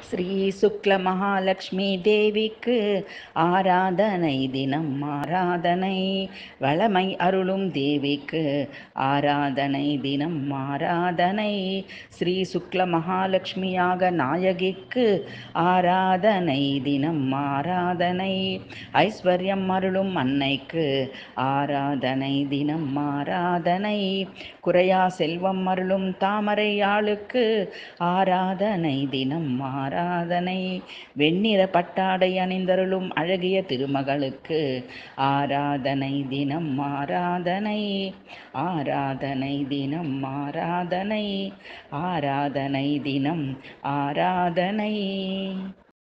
ஸ்ரீ சுக்ல மகாலட்சுமி தேவிக்கு ஆராதனை தினம் ஆராதனை வளமை அருளும் தேவிக்கு ஆராதனை தினம் ஆராதனை ஸ்ரீ சுக்ல மகாலட்சுமியாக நாயகிக்கு ஆராதனை தினம் ஆராதனை ஐஸ்வர்யம் அருளும் அன்னைக்கு ஆராதனை தினம் ஆராதனை குறையா செல்வம் அருளும் தாமரை ஆளுக்கு ஆராதனை தினம் ஆராதனை வெண்ணிற பட்டாடை அணிந்தருளும் அழகிய திருமகளுக்கு ஆராதனை தினம் ஆராதனை ஆராதனை தினம் ஆராதனை ஆராதனை தினம் ஆராதனை